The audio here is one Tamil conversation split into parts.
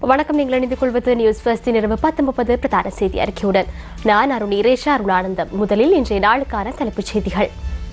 வணக்கம் நீங்கள் இணைந்து கொள்வது நியூஸ் ஃபர்ஸ்ட் இரவு பத்து முப்பது பிரதான செய்தி அறிக்கையுடன் நான் அருண் இரேஷா அருளானந்தம் முதலில் இன்றைய நாளுக்கான தலைப்புச் செய்திகள்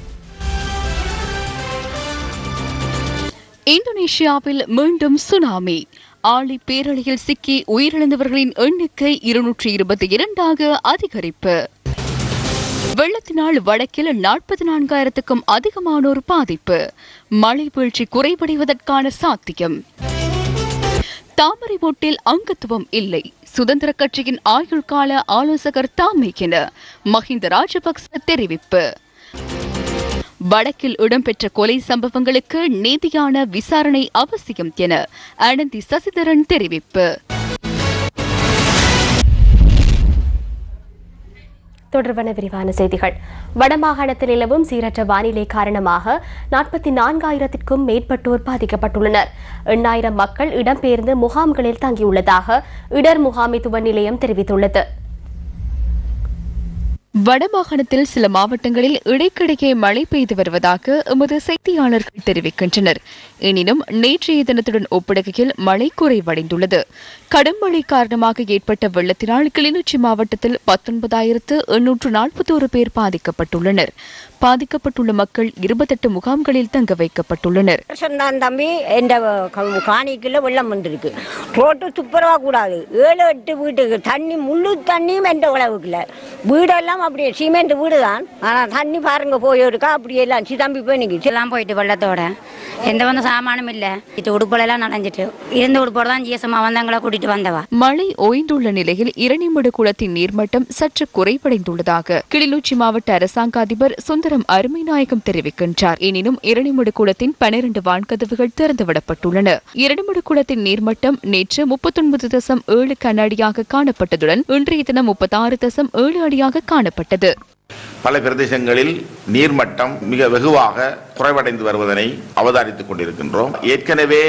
இந்தோனேஷியாவில் மீண்டும் சுனாமி ஆழி பேரலையில் சிக்கி உயிரிழந்தவர்களின் எண்ணிக்கை இருநூற்றி இருபத்தி இரண்டாக அதிகரிப்பு வெள்ளத்தினால் வடக்கில் நாற்பத்தி நான்காயிரத்துக்கும் அதிகமானோர் பாதிப்பு மழை வீழ்ச்சி குறைவடைவதற்கான சாத்தியம் தாமரை ஓட்டில் அங்கத்துவம் இல்லை சுதந்திர கட்சியின் ஆயுள் கால ஆலோசகர் தாமே என மஹிந்த ராஜபக்ச தெரிவிப்பு வடக்கில் இடம்பெற்ற கொலை சம்பவங்களுக்கு நீதியான விசாரணை அவசியம் என அனந்தி சசிதரன் தெரிவிப்பு தொடர்பான விரிவான செய்திகள் வடமாகாணத்தில் நிலவும் சீரற்ற வானிலை காரணமாக நாற்பத்தி நான்காயிரத்திற்கும் மேற்பட்டோர் பாதிக்கப்பட்டுள்ளனர் எண்ணாயிரம் மக்கள் இடம்பெயர்ந்து முகாம்களில் தங்கியுள்ளதாக இடர் முகாமைத்துவ நிலையம் தெரிவித்துள்ளது வடமாகாணத்தில் சில மாவட்டங்களில் இடைக்கிடையே மழை பெய்து வருவதாக எமது செய்தியாளர்கள் தெரிவிக்கின்றனர் எனினும் நேற்றைய தினத்துடன் ஒப்பிடுகையில் மழை குறைவடைந்துள்ளது கடும் மழை காரணமாக ஏற்பட்ட வெள்ளத்தினால் கிளிநொச்சி மாவட்டத்தில் பத்தொன்பதாயிரத்து எண்ணூற்று நாற்பத்தோரு பேர் பாதிக்கப்பட்டுள்ளனர் பாதிக்கப்பட்டுள்ள மக்கள் இருபத்தெட்டு முகாம்களில் தங்க வைக்கப்பட்டுள்ளனர் சொன்னான் தம்பி எந்த காணிக்குள்ள வெள்ளம் வந்திருக்கு ரோட்டு துப்புரவா கூடாது ஏழு எட்டு வீட்டுக்கு தண்ணி முழு தண்ணியும் எந்த உழவுக்குல வீடெல்லாம் அப்படியே சிமெண்ட் வீடு தான் ஆனால் தண்ணி பாருங்க போயிருக்கா அப்படியே எல்லாம் சிதம்பி போய் நிற்கிச்சு எல்லாம் போயிட்டு வெள்ளத்தோட எந்த வந்து சாமானும் இல்லை இது உடுப்புகளெல்லாம் நனைஞ்சிட்டு இருந்த உடுப்போட தான் ஜிஎஸ்எம்மா வந்தவங்கள கூட்டிட்டு வந்தவா மழை ஓய்ந்துள்ள நிலையில் இரணிமடு குளத்தின் நீர்மட்டம் சற்று குறைவடைந்துள்ளதாக கிளிநொச்சி மாவட்ட அரசாங்க அதிபர் சுந்தரம் அருமைநாயகம் தெரிவிக்கின்றார் எனினும் இரணிமடு குளத்தின் பனிரண்டு வான்கதவுகள் திறந்துவிடப்பட்டுள்ளன இரணிமடு குளத்தின் நீர்மட்டம் நேற்று முப்பத்தொன்பது தசம் ஏழு கன அடியாக காணப்பட்டதுடன் இன்றைய தினம் முப்பத்தாறு தசம் ஏழு அடியாக காணப்பட்டது பல பிரதேசங்களில் நீர்மட்டம் மிக வெகுவாக குறைவடைந்து வருவதனை அவதானித்துக் கொண்டிருக்கின்றோம் ஏற்கனவே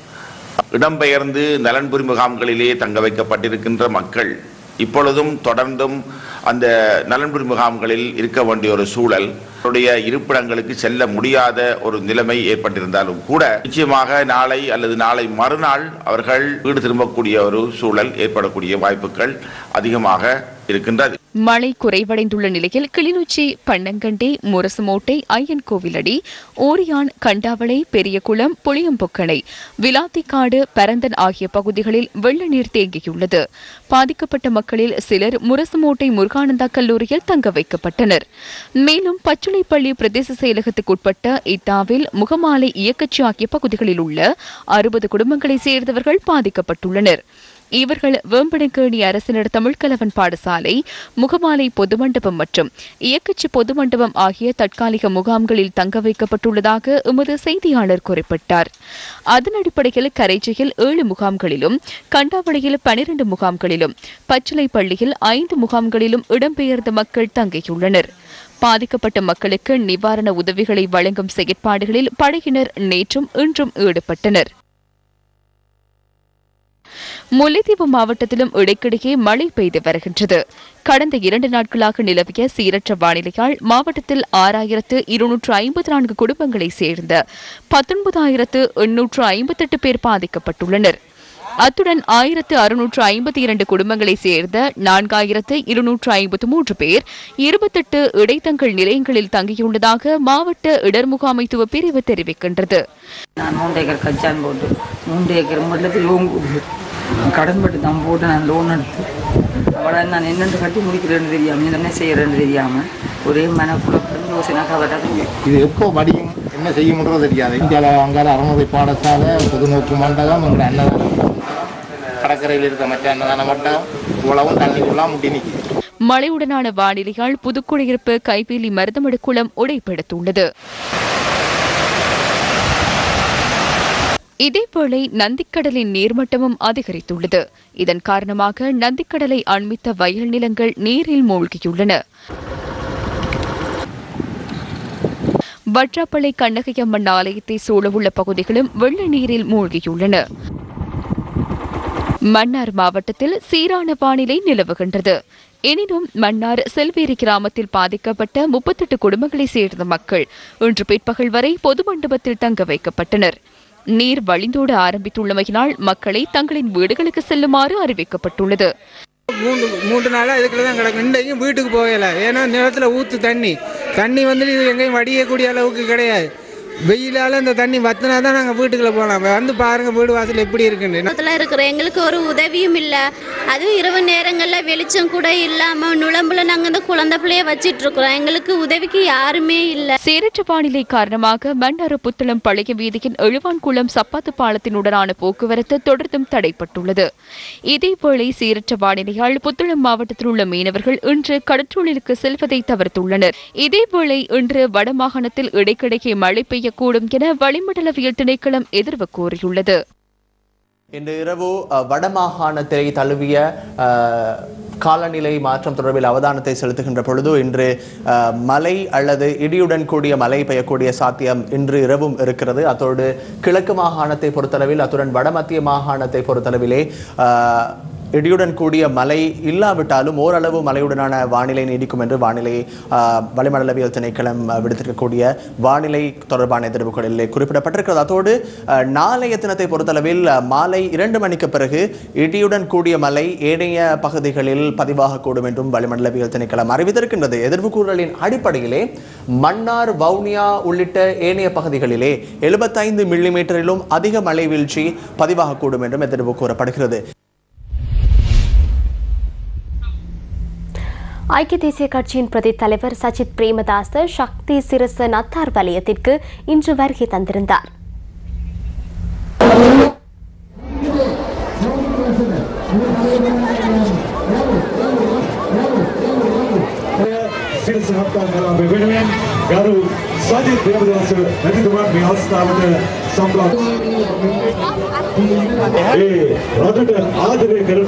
இடம்பெயர்ந்து நலன்புரி முகாம்களிலே தங்க வைக்கப்பட்டிருக்கின்ற மக்கள் இப்பொழுதும் தொடர்ந்தும் அந்த நலன்புரி முகாம்களில் இருக்க வேண்டிய ஒரு சூழல் அவருடைய இருப்பிடங்களுக்கு செல்ல முடியாத ஒரு நிலைமை ஏற்பட்டிருந்தாலும் கூட நிச்சயமாக நாளை அல்லது நாளை மறுநாள் அவர்கள் வீடு திரும்பக்கூடிய ஒரு சூழல் ஏற்படக்கூடிய வாய்ப்புகள் அதிகமாக இருக்கின்றது மழை குறைவடைந்துள்ள நிலையில் கிளிநொச்சி பன்னங்கண்டி முரசுமோட்டை ஐயன் கோவிலடி ஓரியான் கண்டாவளை பெரியகுளம் புளியம்பொக்கணை விலாத்திக்காடு பரந்தன் ஆகிய பகுதிகளில் வெள்ள நீர் தேங்கியுள்ளது பாதிக்கப்பட்ட மக்களில் சிலர் முரசுமோட்டை முருகானந்தா கல்லூரியில் தங்க வைக்கப்பட்டனர் மேலும் பச்சுளைப்பள்ளி பிரதேச செயலகத்துக்குட்பட்ட இத்தாவில் முகமாலை இயக்கச்சி ஆகிய பகுதிகளில் உள்ள அறுபது குடும்பங்களைச் சேர்ந்தவர்கள் பாதிக்கப்பட்டுள்ளனர் இவர்கள் வேம்பனக்கேணி அரசினர் தமிழ்கலவன் பாடசாலை முகமாலை பொது மண்டபம் மற்றும் இயக்கச்சி பொது மண்டபம் ஆகிய தற்காலிக முகாம்களில் தங்க வைக்கப்பட்டுள்ளதாக எமது செய்தியாளர் குறிப்பிட்டார் அதன் அடிப்படையில் கரைச்சியில் ஏழு முகாம்களிலும் கண்டாவளையில் பனிரண்டு முகாம்களிலும் பச்சிலை பள்ளியில் ஐந்து முகாம்களிலும் இடம்பெயர்ந்த மக்கள் தங்கியுள்ளனர் பாதிக்கப்பட்ட மக்களுக்கு நிவாரண உதவிகளை வழங்கும் செயற்பாடுகளில் படையினர் நேற்றும் இன்றும் ஈடுபட்டனர் முல்லைத்தீவு மாவட்டத்திலும் இடைக்கிடையே மழை பெய்து வருகின்றது கடந்த இரண்டு நாட்களாக நிலவிய சீரற்ற வானிலையால் மாவட்டத்தில் ஆறாயிரத்து இருநூற்று ஐம்பத்தி நான்கு குடும்பங்களைச் சேர்ந்த பத்தொன்பதாயிரத்து எண்ணூற்று ஐம்பத்தெட்டு பேர் பாதிக்கப்பட்டுள்ளனர் அத்துடன் ஆயிரத்து அறுநூற்று ஐம்பத்தி இரண்டு குடும்பங்களைச் சேர்ந்த நான்காயிரத்து இருநூற்று ஐம்பத்து மூன்று பேர் இருபத்தெட்டு இடைத்தங்கள் நிலையங்களில் தங்கியுள்ளதாக மாவட்ட இடர் முகாமைத்துவ பிரிவு தெரிவிக்கின்றது நான் மூன்று ஏக்கர் கச்சான் போட்டு மூன்று ஏக்கர் முதலத்தில் லோன் கொடுத்து கடன் பட்டு தான் போட்டு நான் லோன் எடுத்து அவளை நான் என்னென்று கட்டி முடிக்கிறேன்னு தெரியாமல் என்ன செய்கிறேன்னு தெரியாமல் ஒரே மனக்குழப்பம் யோசனை கவட்டாக இது எப்போ வடியும் என்ன செய்யும்ன்றது தெரியாது இந்தியாவில் அங்கால அறமுறை பாடசாலை பொதுநோக்கு மண்டபம் எங்களை அன்னதானம் கடற்கரையில் இருக்க மற்ற அன்னதான மண்டபம் இவ்வளவும் தண்ணிக்குள்ளாம் முட்டி நிற்கிது மழையுடனான வானிலையால் புதுக்குடியிருப்பு கைவேலி மருதமடு குளம் உடைப்படுத்துள்ளது இதேவேளை நந்திக்கடலின் நீர்மட்டமும் அதிகரித்துள்ளது இதன் காரணமாக நந்திக்கடலை அண்மித்த வயல் நிலங்கள் நீரில் மூழ்கியுள்ளன வற்றாப்பளை கண்ணகையம்மன் ஆலயத்தை சூழவுள்ள பகுதிகளும் வெள்ள நீரில் மூழ்கியுள்ளன மன்னார் மாவட்டத்தில் சீரான வானிலை நிலவுகின்றது எனினும் மன்னார் செல்வேரி கிராமத்தில் பாதிக்கப்பட்ட முப்பத்தெட்டு குடும்பங்களைச் சேர்ந்த மக்கள் இன்று பிற்பகல் வரை பொது மண்டபத்தில் தங்க வைக்கப்பட்டனர் நீர் வழிந்தோட ஆரம்பித்துள்ளமையினால் மக்களை தங்களின் வீடுகளுக்கு செல்லுமாறு அறிவிக்கப்பட்டுள்ளது மூன்று மூன்று நாளாக இதுக்குள்ள தான் கிடக்கும் இன்றைக்கும் வீட்டுக்கு போகல ஏன்னா நிலத்தில் ஊற்று தண்ணி தண்ணி வந்துட்டு இது எங்கேயும் வடியக்கூடிய அளவுக்கு கிடையாது வெயிலால் இந்த தண்ணி வத்தினா தான் நாங்கள் வீட்டுக்குள்ளே போகலாம் வந்து பாருங்கள் வீடு வாசல் எப்படி இருக்குன்னு பக்கத்தில் இருக்கிற எங்களுக்கு ஒரு உதவியும் இல்லை அதுவும் இரவு நேரங்களில் வெளிச்சம் கூட இல்லாமல் நுழம்புல நாங்கள் இந்த குழந்தை பிள்ளைய வச்சிட்டு இருக்கிறோம் எங்களுக்கு உதவிக்கு யாருமே இல்லை சீரற்ற வானிலை காரணமாக மன்னார புத்தளம் பழைய வீதியின் எழுவான்குளம் சப்பாத்து பாலத்தினுடனான போக்குவரத்து தொடர்ந்தும் தடைப்பட்டுள்ளது இதேவேளை சீரற்ற வானிலையால் புத்தளம் மாவட்டத்தில் உள்ள மீனவர்கள் இன்று கடற்றொழிலுக்கு செல்வதை தவிர்த்துள்ளனர் இதேவேளை இன்று வடமாகாணத்தில் இடைக்கிடையே மழை பெய்யக்கூடும் என வளிமண்டலவியல் திணைக்களம் எதிர்வு கூறியுள்ளது இன்று இரவு அஹ், வடமாகாணத்தை தழுவிய அஹ், காலநிலை மாற்றம் தொடர்பில் அவதானத்தை செலுத்துகின்ற பொழுது இன்று அஹ், மழை அல்லது இடியுடன் கூடிய மழை பெய்யக்கூடிய சாத்தியம் இன்று இரவும் இருக்கிறது அத்தோடு கிழக்கு மாகாணத்தை பொறுத்தளவில் அத்துடன் வடமத்திய மாகாணத்தை பொறுத்தளவிலே அஹ், இடியுடன் கூடிய மழை இல்லாவிட்டாலும் ஓரளவு மழையுடனான வானிலை நீடிக்கும் என்று வானிலை ஆஹ், வளிமண்டலவியல் திணைக்களம் ஆஹ், விடுத்திருக்கக்கூடிய வானிலை தொடர்பான எதிர்வுகளில் குறிப்பிடப்பட்டிருக்கிறது அதோடு ஆஹ், நாளைய தினத்தை பொறுத்தளவில் ஆஹ், மாலை இரண்டு மணிக்கு பிறகு இடியுடன் கூடிய மழை ஏனைய பகுதிகளில் பதிவாகக்கூடும் என்றும் வளிமண்டலவியல் திணைக்களம் அறிவித்திருக்கின்றது எதிர்வு கூறலின் அடிப்படையிலே மன்னார் வவுனியா உள்ளிட்ட ஏனைய பகுதிகளிலே எழுபத்தைந்து மில்லிமீட்டரிலும் அதிக மழை வீழ்ச்சி பதிவாகக்கூடும் என்றும் எதிர்வு கூறப்படுகிறது ஐக்கிய தேசிய கட்சியின் பிரதி தலைவர் சஜித் பிரேமதாச சக்தி சிரச நத்தார் வலயத்திற்கு இன்று வருகை தந்திருந்தார் සිරස හත්තා කලා වෙනුවෙන් ගරු සජිත් ප්‍රේමදාස මැතිතුමන් මේ අවස්ථාවට සම්බන්ධ ඒ රටට ආදරය කරන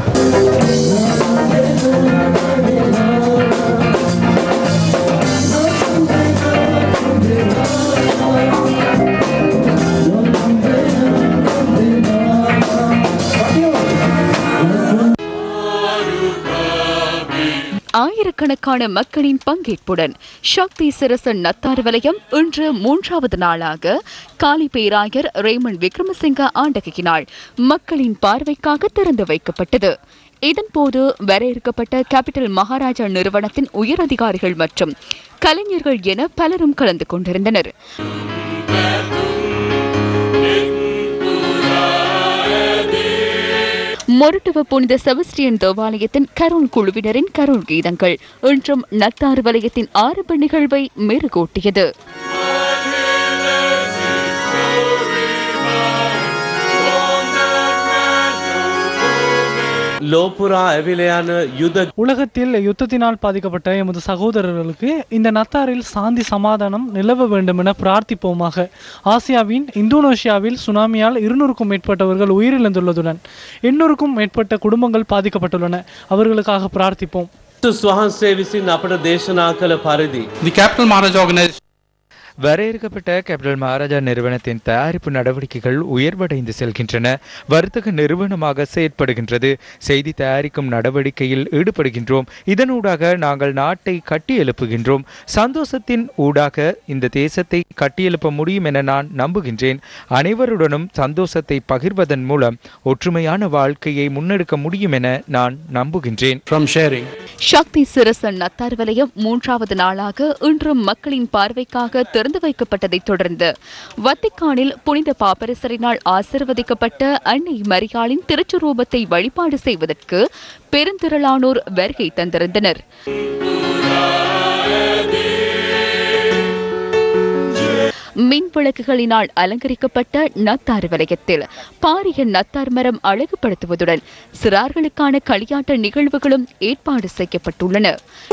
ஆயிரக்கணக்கான மக்களின் பங்கேற்புடன் சக்தி சிரசன் நத்தார் வலயம் இன்று மூன்றாவது நாளாக காலி பேராயர் ரேமன் விக்ரமசிங்க ஆண்டகையினால் மக்களின் பார்வைக்காக திறந்து வைக்கப்பட்டது இதன்போது வரையறுக்கப்பட்ட கேபிட்டல் மகாராஜா நிறுவனத்தின் உயர் அதிகாரிகள் மற்றும் கலைஞர்கள் என பலரும் கலந்து கொண்டிருந்தனர் மொரட்டுவ புனித செபஸ்டியன் தேவாலயத்தின் கரோல் குழுவினரின் கரோல் கீதங்கள் இன்றும் நத்தாறு வலயத்தின் ஆரம்ப நிகழ்வை மெருகூட்டியது லோபுரா அவிலையான யுத உலகத்தில் யுத்தத்தினால் பாதிக்கப்பட்ட எமது சகோதரர்களுக்கு இந்த நத்தாரில் சாந்தி சமாதானம் நிலவ வேண்டும் என பிரார்த்திப்போமாக ஆசியாவின் இந்தோனேஷியாவில் சுனாமியால் இருநூறுக்கும் மேற்பட்டவர்கள் உயிரிழந்துள்ளதுடன் எண்ணூறுக்கும் மேற்பட்ட குடும்பங்கள் பாதிக்கப்பட்டுள்ளன அவர்களுக்காக பிரார்த்திப்போம் වහන්සේ විසින් අපට දේශනා කළ පරිදි. The Capital Maharaj Organization வரையறுக்கப்பட்ட கேபிட்டல் மகாராஜா நிறுவனத்தின் தயாரிப்பு நடவடிக்கைகள் உயர்வடைந்து செல்கின்றன வர்த்தக நிறுவனமாக செயற்படுகின்றது செய்தி தயாரிக்கும் நடவடிக்கையில் ஈடுபடுகின்றோம் இதனூடாக நாங்கள் நாட்டை கட்டி எழுப்புகின்றோம் சந்தோஷத்தின் ஊடாக இந்த தேசத்தை கட்டியெழுப்ப முடியும் என நான் நம்புகின்றேன் அனைவருடனும் சந்தோஷத்தை பகிர்வதன் மூலம் ஒற்றுமையான வாழ்க்கையை முன்னெடுக்க முடியும் என நான் நம்புகின்றேன் from sharing. சக்தி சிரசன் நத்தார் வலயம் மூன்றாவது நாளாக இன்றும் மக்களின் பார்வைக்காக திறந்து வைக்கப்பட்டதைத் தொடர்ந்து வத்திக்கானில் புனித பாப்பரசரினால் ஆசிர்வதிக்கப்பட்ட அன்னை மரியாளின் திருச்சுரூபத்தை வழிபாடு செய்வதற்கு பெருந்திரளானோர் வருகை தந்திருந்தனர் மின் விளக்குகளினால் அலங்கரிக்கப்பட்ட நத்தார் வலயத்தில் பாரிய நத்தார் மரம் அழகுபடுத்துவதுடன் சிறார்களுக்கான களியாட்ட நிகழ்வுகளும் ஏற்பாடு செய்யப்பட்டுள்ளன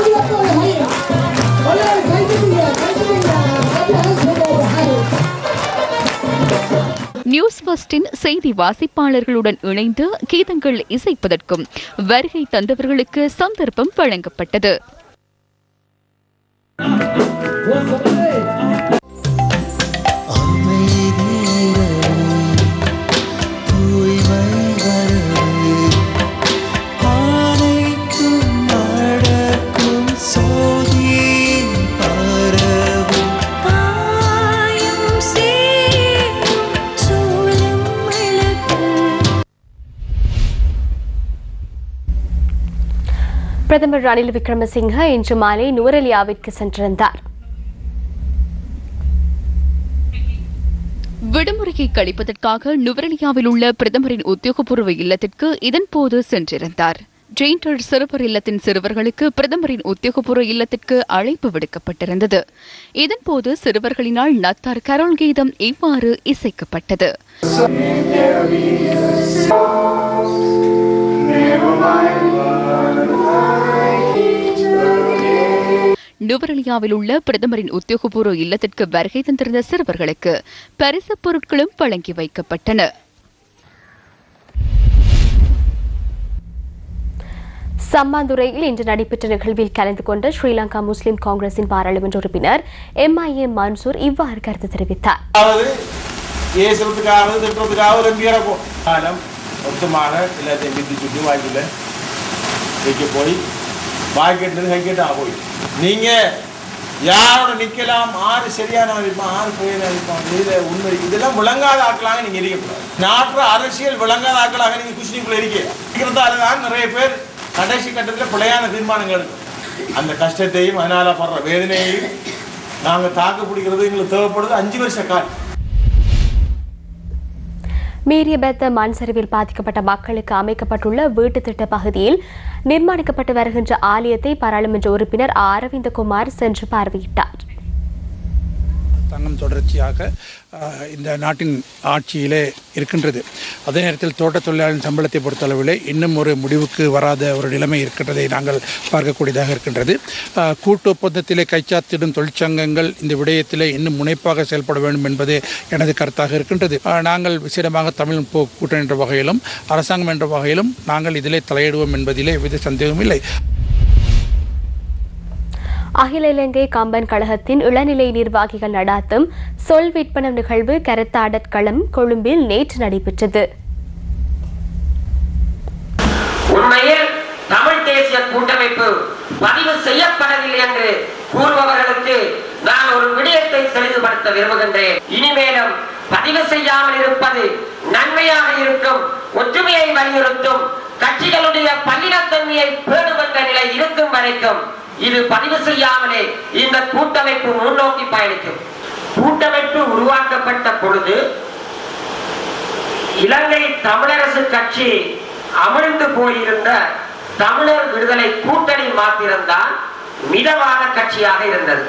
நியூஸ் ஃபர்ஸ்டின் செய்தி வாசிப்பாளர்களுடன் இணைந்து கீதங்கள் இசைப்பதற்கும் வருகை தந்தவர்களுக்கு சந்தர்ப்பம் வழங்கப்பட்டது காயம் சேரும் பிரதமர் ரணில் விக்ரமசிங்க இன்று மாலை நுவரெலியாவிற்கு சென்றிருந்தார் விடுமுறையை கழிப்பதற்காக நுவரெலியாவில் உள்ள பிரதமரின் உத்தியோகபூர்வ இல்லத்திற்கு இதன்போது சென்றிருந்தார் ஜெயின்டர் சிறுவர் இல்லத்தின் சிறுவர்களுக்கு பிரதமரின் உத்தியோகபூர்வ இல்லத்திற்கு அழைப்பு விடுக்கப்பட்டிருந்தது இதன்போது சிறுவர்களினால் நத்தார் கரோல் கீதம் இவ்வாறு இசைக்கப்பட்டது நுவரெலியாவில் உள்ள பிரதமரின் உத்தியோகபூர்வ இல்லத்திற்கு வருகை தந்திருந்த சிறுவர்களுக்கு பரிசுப் பொருட்களும் வழங்கி வைக்கப்பட்டன சம்மாந்துறையில் இன்று நடைபெற்ற நிகழ்வில் கலந்து கொண்ட ஸ்ரீலங்கா முஸ்லிம் காங்கிரசின் பாராளுமன்ற உறுப்பினர் எம்ஐஏ மன்சூர் இவ்வாறு கருத்து தெரிவித்தார் அதாவது ஏசுறதுக்காக திட்டுறதுக்காக ஒரு எம்பியரை போ காலம் மொத்தமாக எல்லாத்தையும் பித்து சுற்றி வாய்க்கில் வைக்க போய் வாய்க்கெட்டது கைக்கெட்டா போய் நீங்க யாரோட நிக்கலாம் ஆறு சரியான இருப்பான் ஆறு புயல் இருப்பான் இதுல உண்மை இதெல்லாம் விளங்காத ஆட்களாக நீங்க இருக்கக்கூடாது நாட்டு அரசியல் விளங்காத ஆட்களாக நீங்க குஷ்னிக்குள்ள இருக்கிறதால தான் நிறைய பேர் கடைசி கட்டத்தில் பிழையான தீர்மானங்கள் எடுக்கும் அந்த கஷ்டத்தையும் அதனால படுற வேதனையையும் நாங்க தாக்கு பிடிக்கிறது எங்களுக்கு தேவைப்படுது அஞ்சு வருஷ காலம் மீரியபெத்த மண் சரிவில் பாதிக்கப்பட்ட மக்களுக்கு அமைக்கப்பட்டுள்ள வீட்டு திட்ட பகுதியில் நிர்மாணிக்கப்பட்டு வருகின்ற ஆலயத்தை பாராளுமன்ற உறுப்பினர் அரவிந்தகுமார் சென்று பார்வையிட்டார் தங்கம் தொடர்ச்சியாக அஹ், இந்த நாட்டின் ஆட்சியிலே இருக்கின்றது அதே நேரத்தில் தோட்டத் தொழிலாளரின் சம்பளத்தை பொறுத்தளவிலே இன்னும் ஒரு முடிவுக்கு வராத ஒரு நிலைமை இருக்கின்றதை நாங்கள் பார்க்கக்கூடியதாக இருக்கின்றது அஹ், கூட்டு ஒப்பந்தத்திலே கைச்சாத்திடும் தொழிற்சங்கங்கள் இந்த விடயத்திலே இன்னும் முனைப்பாக செயல்பட வேண்டும் என்பது எனது கருத்தாக இருக்கின்றது அஹ், நாங்கள் விசேடமாக தமிழ் போ கூட்டணி என்ற வகையிலும் அரசாங்கம் என்ற வகையிலும் நாங்கள் இதிலே தலையிடுவோம் என்பதிலே எவ்வித சந்தேகமும் இல்லை அகில இலங்கை கம்பன் கழகத்தின் இளநிலை நிர்வாகிகள் நடாத்தும் சொல் விற்பனம் நிகழ்வு கருத்தாடற் களம் கொழும்பில் நேற்று நடைபெற்றது உண்மையில் தமிழ் தேசிய கூட்டமைப்பு பதிவு செய்யப்படவில்லை என்று கூறுபவர்களுக்கு நான் ஒரு விடயத்தை தெளிவுபடுத்த விரும்புகின்றேன் இனிமேலும் பதிவு செய்யாமல் இருப்பது நன்மையாக இருக்கும் ஒற்றுமையை வலியுறுத்தும் கட்சிகளுடைய பல்லினத்தன்மையை பேணுகின்ற நிலை இருக்கும் வரைக்கும் இது பதிவு செய்யாமலே இந்த கூட்டமைப்பு முன்னோக்கி பயணிக்கும் கூட்டமைப்பு உருவாக்கப்பட்ட பொழுது இலங்கை தமிழரசு கட்சி அமிழ்ந்து போயிருந்த தமிழர் விடுதலை கூட்டணி மாத்திரம்தான் மிதவாத கட்சியாக இருந்தது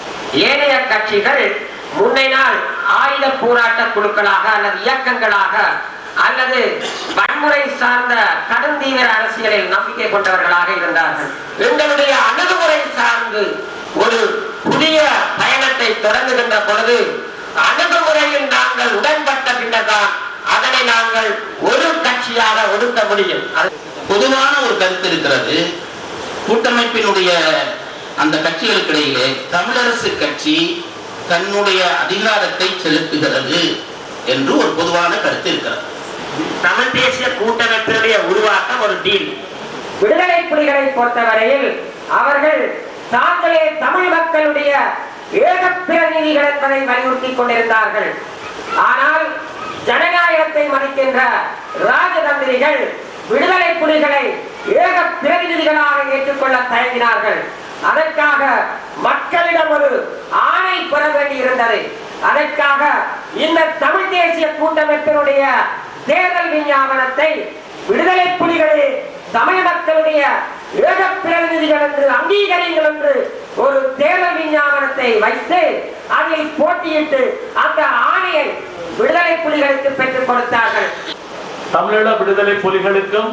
ஏனைய கட்சிகள் முன்னை நாள் ஆயுத போராட்ட குழுக்களாக அல்லது இயக்கங்களாக அல்லது வன்முறை சார்ந்த கடுந்தீவிர அரசியலில் நம்பிக்கை கொண்டவர்களாக இருந்தார்கள் எங்களுடைய அணுகுமுறை சார்ந்து ஒரு புதிய பயணத்தை தொடங்குகின்ற பொழுது அணுகுமுறையில் நாங்கள் உடன்பட்ட பின்னர்தான் அதனை நாங்கள் ஒரு கட்சியாக ஒடுக்க முடியும் அது பொதுவான ஒரு கருத்து இருக்கிறது கூட்டமைப்பினுடைய அந்த கட்சிகளுக்கிடையிலே தமிழரசு கட்சி தன்னுடைய அதிகாரத்தை செலுத்துகிறது என்று ஒரு பொதுவான கருத்து இருக்கிறது தமிழ் தேசிய கூட்டமைப்பினுடைய உருவாக்கம் ஒரு டீல் விடுதலை புலிகளை பொறுத்தவரையில் அவர்கள் தாங்களே தமிழ் மக்களுடைய ஏக பிரதிநிதிகள் என்பதை வலியுறுத்திக் கொண்டிருந்தார்கள் ஆனால் ஜனநாயகத்தை மதிக்கின்ற ராஜதந்திரிகள் விடுதலை புலிகளை ஏக பிரதிநிதிகளாக ஏற்றுக்கொள்ள தயங்கினார்கள் அதற்காக மக்களிடம் ஒரு ஆணை பெற வேண்டியிருந்தது அதற்காக இந்த தமிழ் தேசிய கூட்டமைப்பினுடைய தேர்தல் விஞ்ஞாபனத்தை விடுதலை புலிகளே தமிழ் மக்களுடைய ஏக பிரதிநிதிகள் என்று அங்கீகரிங்கள் என்று ஒரு தேர்தல் விஞ்ஞாபனத்தை வைத்து அதில் போட்டியிட்டு அந்த ஆணையை விடுதலை புலிகளுக்கு பெற்றுக் கொடுத்தார்கள் தமிழீழ விடுதலை புலிகளுக்கும்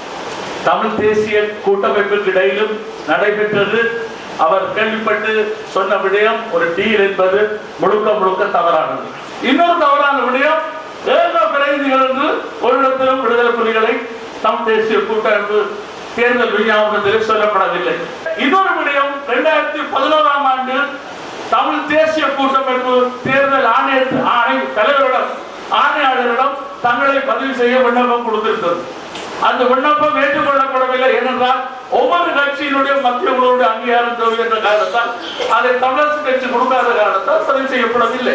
தமிழ் தேசிய கூட்டமைப்புக்கு இடையிலும் நடைபெற்றது அவர் கேள்விப்பட்டு சொன்ன விடயம் ஒரு டீல் என்பது முழுக்க முழுக்க தவறானது இன்னொரு தவறான விடயம் ஏக பிரதிநிதிகள் என்று ஒரு இடத்திலும் விடுதலை புலிகளை தமிழ் தேசிய கூட்டமைப்பு தேர்தல் விஞ்ஞாபனத்தில் சொல்லப்படவில்லை இன்னொரு விடயம் இரண்டாயிரத்தி பதினோராம் ஆண்டு தமிழ் தேசிய கூட்டமைப்பு தேர்தல் ஆணைய ஆணை தலைவரிடம் ஆணையாளரிடம் தங்களை பதிவு செய்ய விண்ணப்பம் கொடுத்திருந்தது அந்த விண்ணப்பம் ஏற்றுக்கொள்ளப்படவில்லை ஏனென்றால் ஒவ்வொரு கட்சியினுடைய மத்திய குழுவுடைய அங்கீகாரம் தேவை என்ற காரணத்தால் அதை தமிழரசு கட்சி கொடுக்காத காரணத்தால் பதிவு செய்யப்படவில்லை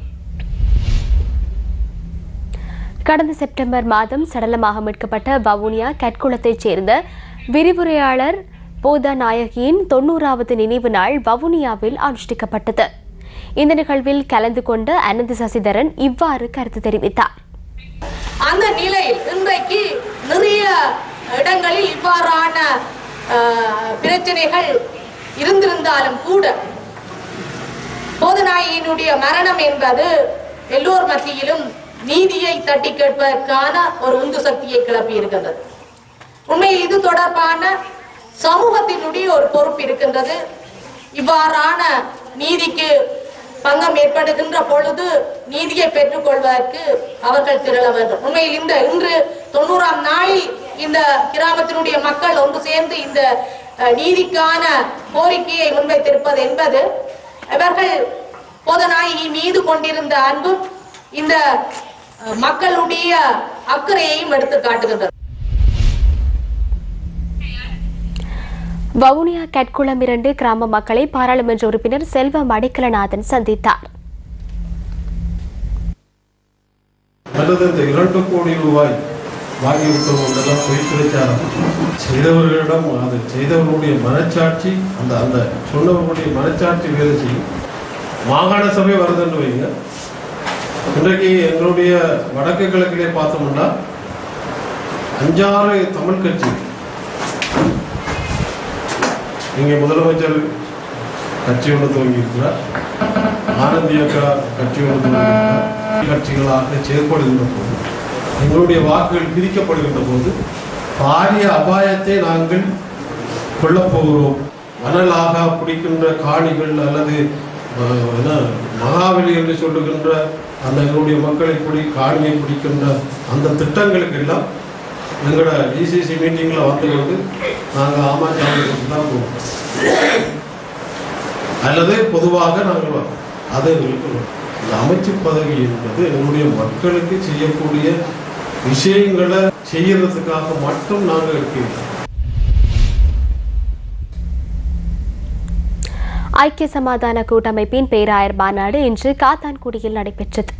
கடந்த செப்டம்பர் மாதம் சடலமாக மீட்கப்பட்ட வவுனியா கட்குளத்தைச் சேர்ந்த விரிவுரையாளர் போதநாயகியின் தொன்னூறாவது நினைவு நாள் வவுனியாவில் அனுஷ்டிக்கப்பட்டது இந்த நிகழ்வில் கலந்து கொண்ட அனந்த் சசிதரன் இவ்வாறு கருத்து தெரிவித்தார் அந்த நிலையில் இன்றைக்கு நிறைய இடங்களில் இவ்வாறான அஹ், பிரச்சனைகள் இருந்திருந்தாலும் கூட போதநாயகியினுடைய மரணம் என்பது எல்லோர் மத்தியிலும் நீதியை தட்டி கேட்பதற்கான ஒரு உந்து சக்தியை கிளப்பி இருக்கின்றது உண்மையில் இது தொடர்பான சமூகத்தினுடைய ஒரு பொறுப்பு இருக்கின்றது இவ்வாறான நீதிக்கு பங்கம் ஏற்படுகின்ற பொழுது நீதியை பெற்றுக்கொள்வதற்கு அவர்கள் திரள வேண்டும் உண்மையில் இந்த இன்று தொண்ணூறாம் நாளில் இந்த கிராமத்தினுடைய மக்கள் ஒன்று சேர்ந்து இந்த அஹ், நீதிக்கான கோரிக்கையை முன்வைத்திருப்பது என்பது இவர்கள் போதநாயகி மீது கொண்டிருந்த அன்பும் இந்த அஹ், மக்களுடைய அக்கறையையும் எடுத்து காட்டுகின்றது வவுனியா கட்குளம் இரண்டு கிராம மக்களை பாராளுமன்ற உறுப்பினர் செல்வம் அடைக்கலநாதன் சந்தித்தார் அல்லது இந்த இரண்டு கோடி ரூபாய் வாங்கி விட்டோம் என்றெல்லாம் பொய் பிரச்சாரம் செய்தவர்களிடம் அது செய்தவர்களுடைய மனச்சாட்சி அந்த அந்த சொன்னவர்களுடைய மனச்சாட்சி வேலை செய்யும் மாகாண சபை வருதுன்னு வைங்க இன்றைக்கு எங்களுடைய வடக்கு கிழக்கிலே பார்த்தோம்னா அஞ்சாறு தமிழ் கட்சி இங்கே முதலமைச்சர் கட்சி ஒன்று துவங்கி இருக்கிறார் ஆனந்த் இயக்கா கட்சி ஒன்று துவங்கி இருக்கிறார் கட்சிகளாக செயல்படுகின்ற போது எங்களுடைய வாக்குகள் பிரிக்கப்படுகின்ற போது பாரிய அபாயத்தை நாங்கள் கொள்ளப் போகிறோம் மணலாக பிடிக்கின்ற காணிகள் அல்லது அஹ், என்ன மகாவலி என்று சொல்லுகின்ற அந்த எங்களுடைய மக்களை பிடி காணியை பிடிக்கின்ற அந்த திட்டங்களுக்கு எல்லாம் எங்களோட டிசிசி மீட்டிங்கில் வந்து கொண்டு நாங்கள் ஆமாச்சாமி தான் போவோம் அல்லது பொதுவாக நாங்கள் வரோம். அது எங்களுக்கு வரும். இந்த அமைச்சு பதவி என்பது எங்களுடைய மக்களுக்கு செய்யக்கூடிய விஷயங்களை செய்யறதுக்காக மட்டும் நாங்கள் இருக்கிறோம் ஐக்கிய சமாதான கூட்டமைப்பின் பேராயர் மாநாடு இன்று காத்தான்குடியில் நடைபெற்றது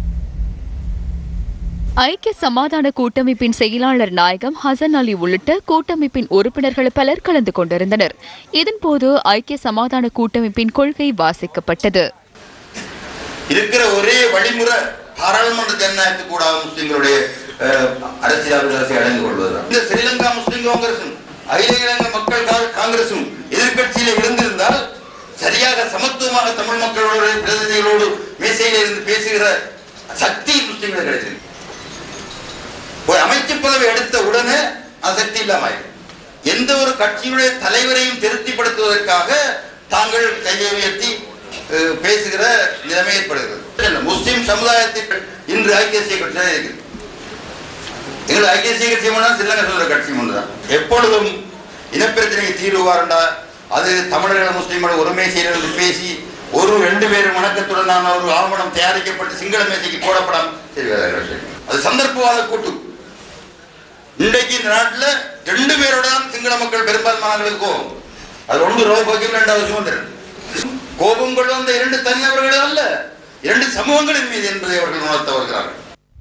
ஐக்கிய சமாதான கூட்டமைப்பின் செயலாளர் நாயகம் ஹசன் அலி உள்ளிட்ட கூட்டமைப்பின் உறுப்பினர்கள் பலர் கலந்து கொண்டிருந்தனர் இதன்போது ஐக்கிய சமாதான கூட்டமைப்பின் கொள்கை வாசிக்கப்பட்டது இருக்கிற ஒரே வழிமுறை பாராளுமன்ற ஜனநாயகத்துக்கு கூட முஸ்லிம்களுடைய அஹ், அரசியல் அரசை அடைந்து கொள்வதுதான் இந்த ஸ்ரீலங்கா முஸ்லிம் காங்கிரசும் அகில இலங்கை மக்கள் கா- காங்கிரசும் எதிர்க்கட்சியில இருந்திருந்தால் சரியாக சமத்துவமாக தமிழ் மக்களோடு பிரதிநிதிகளோடு மேசையில இருந்து பேசுகிற சக்தி முஸ்லிம்களுக்கு கிடைச்சது ஒரு அமைச்சு பதவி எடுத்த உடனே அது சக்தி இல்லாம ஆயிடும். எந்த ஒரு கட்சியுடைய தலைவரையும் திருப்திப்படுத்துவதற்காக தாங்கள் கையை உயர்த்தி அஹ், பேசுகிற நிலைமை ஏற்படுகிறது இல்ல, முஸ்லிம் சமுதாயத்தில் இன்று ஐக்கிய தேசிய கட்சி தான் இருக்குது எங்கள் ஐக்கிய தேசிய கட்சி ஒன்றா ஸ்ரீலங்கா சொல்ற கட்சி ஒன்றுதான் எப்பொழுதும் இனப்பிரச்சனைக்கு தீர்வு வாரண்டா அது தமிழர்கள் முஸ்லிம்கள் ஒரு மேசையிலிருந்து பேசி ஒரு ரெண்டு பேரும் வணக்கத்துடனான ஒரு ஆவணம் தயாரிக்கப்பட்டு சிங்கள மேசைக்கு போடப்படாம சரி வேற வேற விஷயம். அது சந்தர்ப்பவாத கூட்டு இன்றைக்கு இந்த நாட்டுல ரெண்டு பேரோட தான் சிங்கள மக்கள் பெரும்பான்மையானவர்களுக்கு கோபம் அது ஒன்று ரோபோக்கியம் ரெண்டாவது சுதந்திரன் கோபம் கொண்டு வந்த இரண்டு தனிநபர்கள் அல்ல இரண்டு சமூகங்களின் மீது என்பதை அவர்கள் உணர்த்த வருகிறார்கள்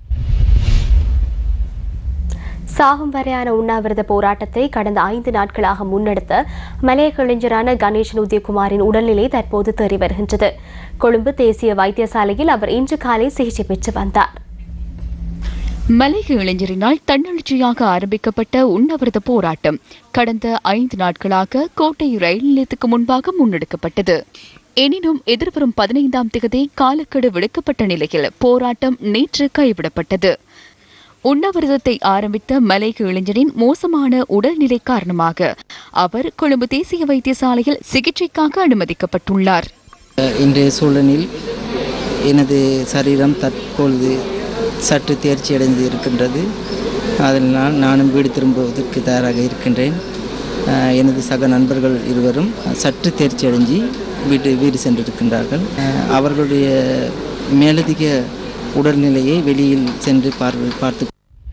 சாகும் வரையான உண்ணாவிரத போராட்டத்தை கடந்த ஐந்து நாட்களாக முன்னெடுத்த மலையக இளைஞரான கணேசன் உதயகுமாரின் உடல்நிலை தற்போது தேறி வருகின்றது கொழும்பு தேசிய வைத்தியசாலையில் அவர் இன்று காலை சிகிச்சை பெற்று வந்தார் மலைய இளைஞரினால் தன்னெழுச்சியாக ஆரம்பிக்கப்பட்ட உண்ணாவிரத போராட்டம் கடந்த ஐந்து நாட்களாக கோட்டை ரயில் நிலையத்துக்கு முன்பாக முன்னெடுக்கப்பட்டது எனினும் எதிர்வரும் பதினைந்தாம் தேதி காலக்கெடு விடுக்கப்பட்ட நிலையில் போராட்டம் நேற்று கைவிடப்பட்டது உண்ணாவிரதத்தை ஆரம்பித்த மலைய இளைஞரின் மோசமான உடல்நிலை காரணமாக அவர் கொழும்பு தேசிய வைத்தியசாலையில் சிகிச்சைக்காக அனுமதிக்கப்பட்டுள்ளார் இன்றைய சூழலில் எனது சரீரம் தற்பொழுது சற்று தேர்ச்சி அடைந்து இருக்கின்றது அதனால் நானும் வீடு திரும்புவதற்கு தயாராக இருக்கின்றேன் அஹ், எனது சக நண்பர்கள் இருவரும் சற்று தேர்ச்சி அடைஞ்சு வீட்டு வீடு சென்றிருக்கின்றார்கள் அஹ், அவர்களுடைய மேலதிக உடல்நிலையை வெளியில் சென்று பார்வை பார்த்து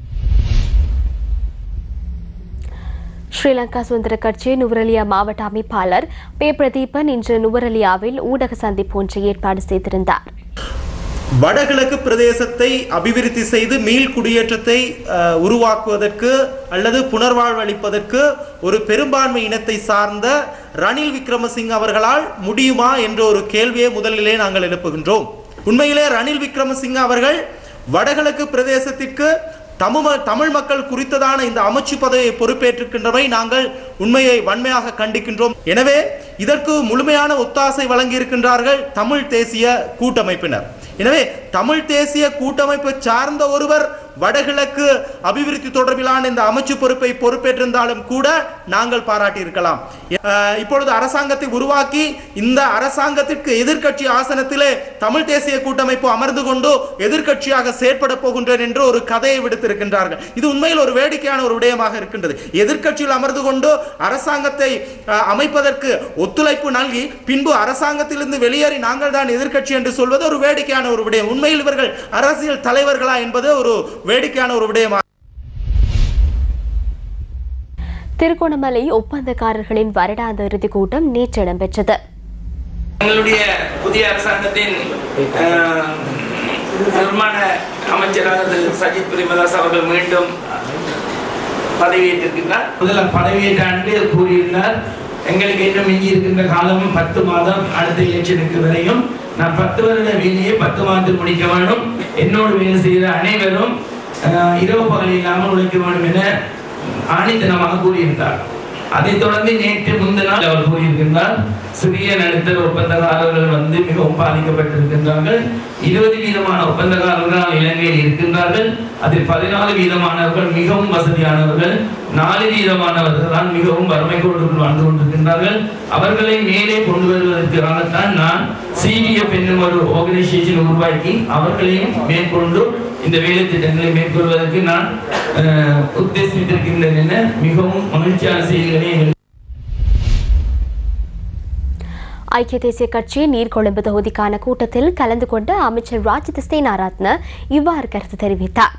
ஸ்ரீலங்கா சுதந்திர கட்சி நுவரலியா மாவட்ட அமைப்பாளர் பே பிரதீபன் இன்று நுவரலியாவில் ஊடக சந்திப்பு ஒன்றை ஏற்பாடு செய்திருந்தார் வடகிழக்கு பிரதேசத்தை அபிவிருத்தி செய்து மீள் குடியேற்றத்தை அஹ், உருவாக்குவதற்கு அல்லது புனர்வாழ்வளிப்பதற்கு ஒரு பெரும்பான்மை இனத்தை சார்ந்த ரணில் விக்ரமசிங்க அவர்களால் முடியுமா என்ற ஒரு கேள்வியை முதலிலே நாங்கள் எழுப்புகின்றோம் உண்மையிலே ரணில் விக்ரமசிங்க அவர்கள் வடகிழக்கு பிரதேசத்திற்கு தமிழ் தமிழ் மக்கள் குறித்ததான இந்த அமைச்சு பதவியை பொறுப்பேற்றிருக்கின்றவை நாங்கள் உண்மையை வன்மையாக கண்டிக்கின்றோம் எனவே இதற்கு முழுமையான ஒத்தாசை வழங்கியிருக்கின்றார்கள் தமிழ் தேசிய கூட்டமைப்பினர் எனவே தமிழ் தேசிய கூட்டமைப்பை சார்ந்த ஒருவர் வடகிழக்கு அபிவிருத்தி தொடர்பிலான இந்த அமைச்சு பொறுப்பை பொறுப்பேற்றிருந்தாலும் கூட நாங்கள் பாராட்டியிருக்கலாம் அஹ், இப்பொழுது அரசாங்கத்தை உருவாக்கி இந்த அரசாங்கத்திற்கு எதிர்க்கட்சி ஆசனத்திலே தமிழ் தேசிய கூட்டமைப்பு அமர்ந்து கொண்டு எதிர்க்கட்சியாக செயற்பட போகின்றேன் என்று ஒரு கதையை விடுத்திருக்கின்றார்கள் இது உண்மையில் ஒரு வேடிக்கையான ஒரு விடயமாக இருக்கின்றது எதிர்க்கட்சியில் அமர்ந்து கொண்டு அரசாங்கத்தை அஹ், அமைப்பதற்கு ஒத்துழைப்பு நல்கி பின்பு அரசாங்கத்திலிருந்து வெளியேறி நாங்கள் தான் எதிர்க்கட்சி என்று சொல்வது ஒரு வேடிக்கையான ஒரு விடயம் உண்மையில் இவர்கள் அரசியல் தலைவர்களா என்பது ஒரு வேடிக்கையான ஒரு விடயமாக திருகோணமலை ஒப்பந்தக்காரர்களின் வருடாந்த இறுதிக் கூட்டம் நேற்று இடம்பெற்றது எங்களுடைய புதிய அரசாங்கத்தின் அஹ், நிர்மாண அமைச்சராக திரு சஜித் பிரேமதாஸ் அவர்கள் மீண்டும் பதவியேற்றிருக்கின்றார் முதல்ல பதவியேற்ற அன்று கூறியிருந்தார் எங்களுக்கு இன்னும் மிஞ்சி இருக்கின்ற காலம் பத்து மாதம் அடுத்த எலெக்ஷனுக்கு வரையும் நான் பத்து வருட வேலையை பத்து மாதத்தில் முடிக்க வேண்டும் என்னோடு வேலை செய்கிற அனைவரும் அஹ், இரவு பகல் இல்லாமல் உழைக்க வேண்டும் என ஆணித்தனமாக கூறியிருந்தார் அதைத் தொடர்ந்து நேற்று முந்தின நாள் அவர் கூறியிருக்கின்றார் சிறிய நடுத்தர ஒப்பந்தக்காரர்கள் வந்து மிகவும் பாதிக்கப்பட்டிருக்கின்றார்கள் இருபது வீதமான ஒப்பந்தக்காரர்கள் இலங்கையில் இருக்கின்றார்கள் அதில் பதினாலு வீதமானவர்கள் மிகவும் வசதியானவர்கள் நாலு வீதமானவர்கள் தான் மிகவும் வறுமை கோட்டுக்குள் வாழ்ந்து கொண்டிருக்கின்றார்கள் அவர்களை மேலே கொண்டு வருவதற்காகத்தான் நான் சிடிஎஃப் என்னும் ஒரு ஆர்கனைசேஷன் உருவாக்கி அவர்களையும் மேற்கொண்டு இந்த வேலை திட்டங்களை மேற்கொள்வதற்கு நான் அஹ், உத்தேசித்திருக்கின்றேன் என மிகவும் மகிழ்ச்சியான செய்திகளை எங்களுக்கு ஐக்கிய தேசிய கட்சி நீர்கொழும்பு தொகுதிக்கான கூட்டத்தில் கலந்து கொண்ட அமைச்சர் ராஜித சேனாரத்ன இவ்வாறு கருத்து தெரிவித்தார்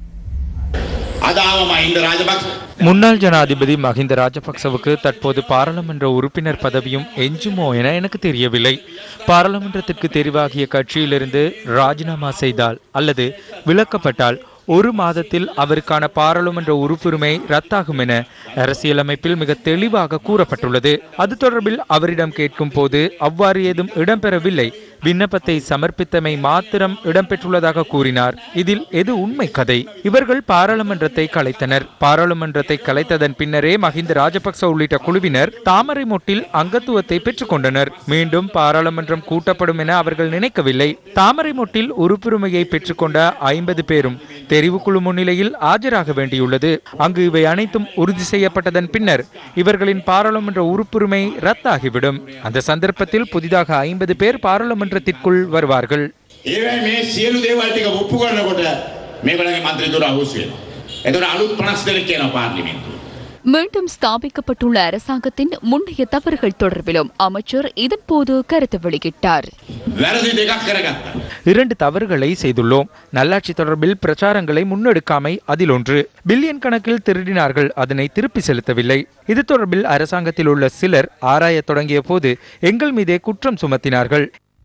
முன்னாள் ஜனாதிபதி மஹிந்த ராஜபக்சவுக்கு தற்போது பாராளுமன்ற உறுப்பினர் பதவியும் எஞ்சுமோ என எனக்கு தெரியவில்லை பாராளுமன்றத்திற்கு தெரிவாகிய கட்சியிலிருந்து ராஜினாமா செய்தால் அல்லது விலக்கப்பட்டால் ஒரு மாதத்தில் அவருக்கான பாராளுமன்ற உறுப்புரிமை ரத்தாகும் என அரசியலமைப்பில் மிக தெளிவாக கூறப்பட்டுள்ளது அது தொடர்பில் அவரிடம் கேட்கும் போது அவ்வாறு ஏதும் இடம்பெறவில்லை விண்ணப்பத்தை சமர்ப்பித்தமை மாத்திரம் இடம்பெற்றுள்ளதாக கூறினார் இதில் எது உண்மை கதை இவர்கள் பாராளுமன்றத்தை கலைத்தனர் பாராளுமன்றத்தை கலைத்ததன் பின்னரே மஹிந்த ராஜபக்ச உள்ளிட்ட குழுவினர் தாமரை மொட்டில் அங்கத்துவத்தை பெற்றுக்கொண்டனர் மீண்டும் பாராளுமன்றம் கூட்டப்படும் என அவர்கள் நினைக்கவில்லை தாமரை மொட்டில் உறுப்புரிமையை பெற்றுக்கொண்ட ஐம்பது பேரும் தெரிவுக்குழு முன்னிலையில் ஆஜராக வேண்டியுள்ளது அங்கு இவை அனைத்தும் உறுதி செய்யப்பட்டதன் பின்னர் இவர்களின் பாராளுமன்ற உறுப்புரிமை ரத்தாகிவிடும் அந்த சந்தர்ப்பத்தில் புதிதாக ஐம்பது பேர் பாராளுமன்றத்திற்குள் வருவார்கள் ඒවැ මේ සියලු දේවල් ටික ඔප්පු කරනකොට මේගොල්ලන්ගේ මන්ත්‍රීතුරු අහුස් වෙනවා. එතකොට අලුත් 50 දෙනෙක් කියනවා පාර්ලිමේන්තුවේ. மீண்டும் ஸ்தாபிக்கப்பட்டுள்ள அரசாங்கத்தின் முந்தைய தவறுகள் தொடர்பிலும் அமைச்சர் இதன்போது கருத்து வெளியிட்டார் වැරදි දෙකක් කරගත්තා. இரண்டு தவறுகளை செய்துள்ளோம் நல்லாட்சி தொடர்பில் பிரச்சாரங்களை முன்னெடுக்காமை அதில் ஒன்று பில்லியன் கணக்கில் திருடினார்கள் அதனை திருப்பி செலுத்தவில்லை இது தொடர்பில் அரசாங்கத்தில் உள்ள சிலர் ஆராயத் தொடங்கிய போது எங்கள் மீதே குற்றம் சுமத்தினார்கள்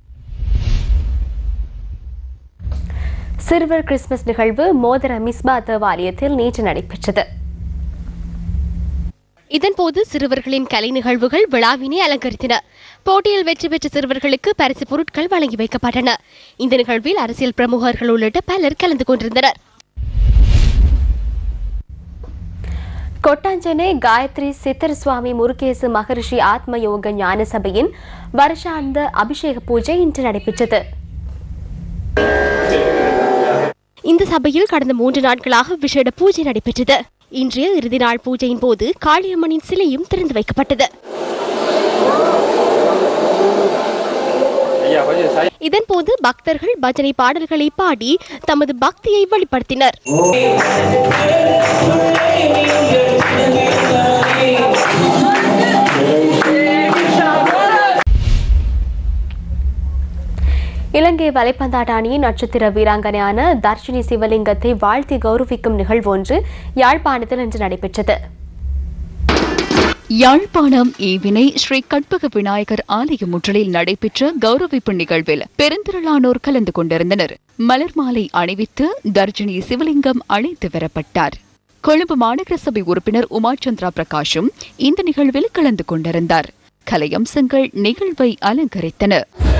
சிறுவர் கிறிஸ்துமஸ் நிகழ்வு மோதர மிஸ்பா தேவாலயத்தில் நேற்று நடைபெற்றது இதன்போது சிறுவர்களின் கலை நிகழ்வுகள் விழாவினை அலங்கரித்தன போட்டியில் வெற்றி பெற்ற சிறுவர்களுக்கு பரிசு பொருட்கள் வழங்கி வைக்கப்பட்டன இந்த நிகழ்வில் அரசியல் பிரமுகர்கள் உள்ளிட்ட பலர் கலந்து கொண்டிருந்தனர் கொட்டாஞ்சனை காயத்ரி சித்தர் சுவாமி முருகேசு மகரிஷி ஆத்ம யோக ஞான சபையின் வருஷாந்த அபிஷேக பூஜை இன்று நடைபெற்றது இந்த சபையில் கடந்த மூன்று நாட்களாக விசேட பூஜை நடைபெற்றது இன்றைய இறுதி நாள் பூஜையின் போது காளியம்மனின் சிலையும் திறந்து வைக்கப்பட்டது இதன்போது பக்தர்கள் பஜனை பாடல்களை பாடி தமது பக்தியை வெளிப்படுத்தினர் இலங்கை வலைப்பந்தாட்ட அணியின் நட்சத்திர வீராங்கனையான தர்ஷினி சிவலிங்கத்தை வாழ்த்தி கௌரவிக்கும் நிகழ்வு ஒன்று யாழ்ப்பாணத்தில் இன்று நடைபெற்றது யாழ்ப்பாணம் ஈவினை ஸ்ரீ கற்பக விநாயகர் ஆலய முற்றலில் நடைபெற்ற கௌரவிப்பு நிகழ்வில் பெருந்திரளானோர் கலந்து கொண்டிருந்தனர் மலர் மாலை அணிவித்து தர்ஜினி சிவலிங்கம் அழைத்து வரப்பட்டார் கொழும்பு மாநகர சபை உறுப்பினர் உமாச்சந்திரா பிரகாஷும் இந்த நிகழ்வில் கலந்து கொண்டிருந்தார் கலையம்சங்கள் நிகழ்வை அலங்கரித்தன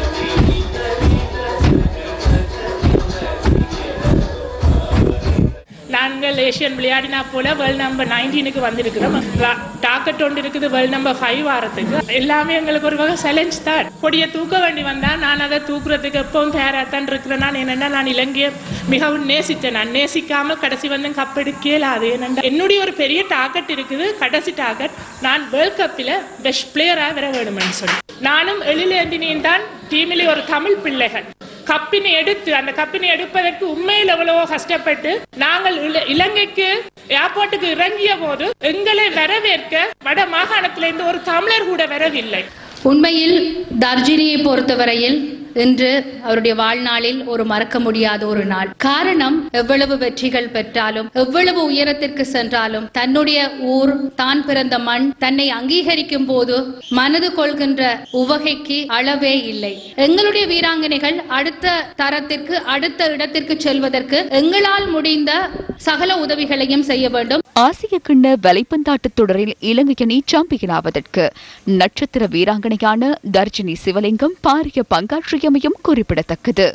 நாங்கள் ஏஷியன் விளையாடினா போல வேர்ல்ட் நம்பர் நைன்டீனுக்கு வந்திருக்கிறோம் டாக்கெட் ஒன்று இருக்குது வேர்ல்ட் நம்பர் ஃபைவ் வாரத்துக்கு எல்லாமே எங்களுக்கு ஒரு வகை சேலஞ்ச் தான் கொடியை தூக்க வேண்டி வந்தா நான் அதை தூக்குறதுக்கு எப்பவும் தயாராக தான் இருக்கிறேன் நான் என்னென்னா நான் இலங்கையை மிகவும் நேசித்தேன் நான் நேசிக்காமல் கடைசி வந்து கப் எடுக்கலாது என்னென்னா என்னுடைய ஒரு பெரிய டார்கெட் இருக்குது கடைசி டார்கெட் நான் வேர்ல்ட் கப்பில் பெஸ்ட் பிளேயராக வர வேணும்னு சொல்லி நானும் எழிலேந்தினியும் தான் டீமிலே ஒரு தமிழ் பிள்ளைகள் கப்பினை எடுத்து அந்த கப்பினை எடுப்பதற்கு உண்மையில் எவ்வளவோ கஷ்டப்பட்டு நாங்கள் இல- இலங்கைக்கு ஏர்போர்ட்டுக்கு இறங்கிய போது எங்களை வரவேற்க வட மாகாணத்திலிருந்து ஒரு தமிழர் கூட வரவில்லை உண்மையில் தர்ஜினியை பொறுத்தவரையில் இன்று அவருடைய வாழ்நாளில் ஒரு மறக்க முடியாத ஒரு நாள் காரணம் எவ்வளவு வெற்றிகள் பெற்றாலும் எவ்வளவு உயரத்திற்கு சென்றாலும் தன்னுடைய ஊர் தான் பிறந்த மண் தன்னை அங்கீகரிக்கும் போது மனது கொள்கின்ற உவகைக்கு அளவே இல்லை எங்களுடைய வீராங்கனைகள் அடுத்த தரத்திற்கு அடுத்த இடத்திற்கு செல்வதற்கு எங்களால் முடிந்த சகல உதவிகளையும் செய்ய வேண்டும் ஆசிய கிண்ண வலைப்பந்தாட்ட தொடரில் இலங்கை அணி சாம்பியனாவதற்கு நட்சத்திர வீராங்கனையான தர்ஜினி சிவலிங்கம் பாரிய பங்காற்றியமையும் குறிப்பிடத்தக்கது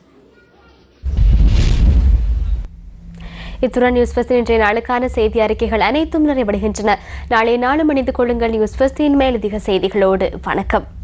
இத்துடன் நியூஸ் ஃபஸ்ட் இன்றைய நாளுக்கான செய்தி அறிக்கைகள் அனைத்தும் நிறைவடைகின்றன நாளை நாளும் அணிந்து கொள்ளுங்கள் நியூஸ் ஃபஸ்டின் மேலதிக செய்திகளோடு வணக்கம்